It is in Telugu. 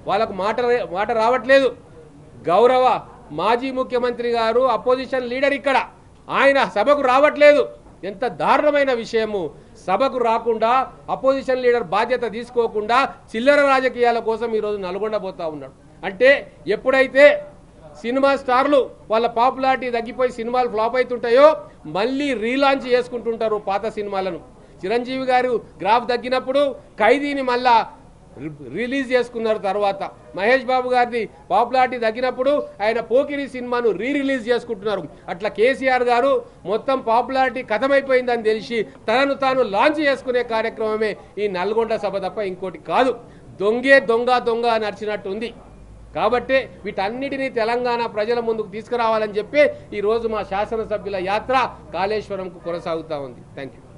వాళ్ళకు మాట రే- మాట రావట్లేదు గౌరవ మాజీ ముఖ్యమంత్రి గారు అపోజిషన్ లీడర్ ఇక్కడ ఆయన సభకు రావట్లేదు ఎంత దారుణమైన విషయము సభకు రాకుండా అపోజిషన్ లీడర్ బాధ్యత తీసుకోకుండా చిల్లర రాజకీయాల కోసం ఈరోజు నల్గొండ పోతా ఉన్నాడు అంటే ఎప్పుడైతే సినిమా స్టార్లు వాళ్ళ పాపులారిటీ తగ్గిపోయి సినిమాలు ఫ్లాప్ అవుతుంటాయో మళ్ళీ రీలాంచ్ చేసుకుంటుంటారు పాత సినిమాలను చిరంజీవి గారు గ్రాఫ్ తగ్గినప్పుడు ఖైదీని మళ్ళా రి- రిలీజ్ చేసుకున్నారు తర్వాత మహేష్ బాబు గారిది పాపులారిటీ తగ్గినప్పుడు ఆయన పోకిరి సినిమాను రీ రిలీజ్ చేసుకుంటున్నారు అట్లా కేసీఆర్ గారు మొత్తం పాపులారిటీ కథమైపోయిందని తెలిసి తనను తాను లాంచ్ చేసుకునే కార్యక్రమమే ఈ నల్గొండ సభ తప్ప ఇంకోటి కాదు దొంగే దొంగ దొంగ అని నడిచినట్టు ఉంది కాబట్టి వీటన్నిటినీ తెలంగాణ ప్రజల ముందుకు తీసుకురావాలని చెప్పి ఈ రోజు మా శాసనసభ్యుల యాత్ర కాళేశ్వరంకు కొనసాగుతా ఉంది థ్యాంక్ యూ